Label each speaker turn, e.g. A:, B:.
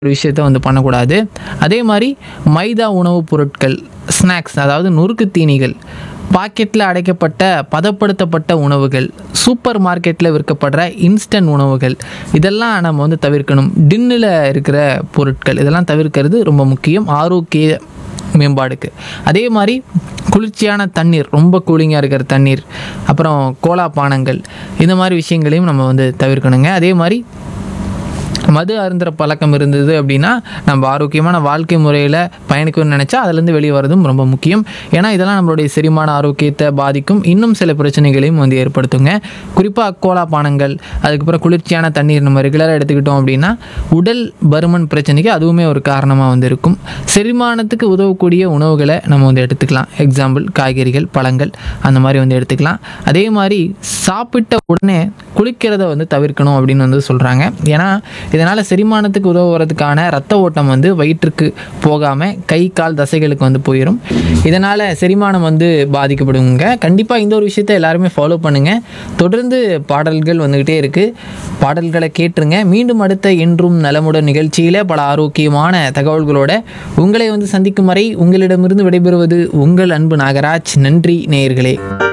A: ஒரு விஷயத்த வந்து பண்ணக்கூடாது அதே மாதிரி மைதா உணவுப் பொருட்கள் ஸ்நாக்ஸ் அதாவது நொறுக்கு தீனிகள் பாக்கெட்டில் அடைக்கப்பட்ட பதப்படுத்தப்பட்ட உணவுகள் சூப்பர் மார்க்கெட்டில் விற்கப்படுற இன்ஸ்டன்ட் உணவுகள் இதெல்லாம் நம்ம வந்து தவிர்க்கணும் டின்னில் இருக்கிற பொருட்கள் இதெல்லாம் தவிர்க்கிறது ரொம்ப முக்கியம் ஆரோக்கிய மேம்பாடுக்கு அதே மாதிரி குளிர்ச்சியான தண்ணீர் ரொம்ப கூலிங்காக இருக்கிற தண்ணீர் அப்புறம் கோலா பானங்கள் இந்த மாதிரி விஷயங்களையும் நம்ம வந்து தவிர்க்கணுங்க அதே மாதிரி மது அருந்துற பழக்கம் இருந்தது அப்படின்னா நம்ம ஆரோக்கியமான வாழ்க்கை முறையில் பயணிக்கணும்னு நினச்சா அதுலேருந்து வெளியே வரதும் ரொம்ப முக்கியம் ஏன்னா இதெல்லாம் நம்மளுடைய செரிமான ஆரோக்கியத்தை பாதிக்கும் இன்னும் சில பிரச்சனைகளையும் வந்து ஏற்படுத்துங்க குறிப்பாக கோலா பானங்கள் அதுக்கப்புறம் குளிர்ச்சியான தண்ணீர் நம்ம ரெகுலராக எடுத்துக்கிட்டோம் அப்படின்னா உடல் பருமன் பிரச்சனைக்கு அதுவுமே ஒரு காரணமாக வந்து இருக்கும் செரிமானத்துக்கு உதவக்கூடிய உணவுகளை நம்ம வந்து எடுத்துக்கலாம் எக்ஸாம்பிள் காய்கறிகள் பழங்கள் அந்த மாதிரி வந்து எடுத்துக்கலாம் அதே மாதிரி சாப்பிட்ட உடனே குளிக்கிறத வந்து தவிர்க்கணும் அப்படின்னு வந்து சொல்கிறாங்க ஏன்னா இதனால் செரிமானத்துக்கு உதவுறதுக்கான ரத்த ஓட்டம் வந்து வயிற்றுக்கு போகாமல் கை கால் தசைகளுக்கு வந்து போயிடும் இதனால் செரிமானம் வந்து பாதிக்கப்படுங்க கண்டிப்பாக இந்த ஒரு விஷயத்தை எல்லாருமே ஃபாலோ பண்ணுங்கள் தொடர்ந்து பாடல்கள் வந்துக்கிட்டே இருக்குது பாடல்களை கேட்டுருங்க மீண்டும் அடுத்த என்றும் நலமுடன் நிகழ்ச்சியில் பல ஆரோக்கியமான தகவல்களோட உங்களை வந்து சந்திக்கும் வரை உங்களிடமிருந்து விடைபெறுவது உங்கள் அன்பு நாகராஜ் நன்றி நேயர்களே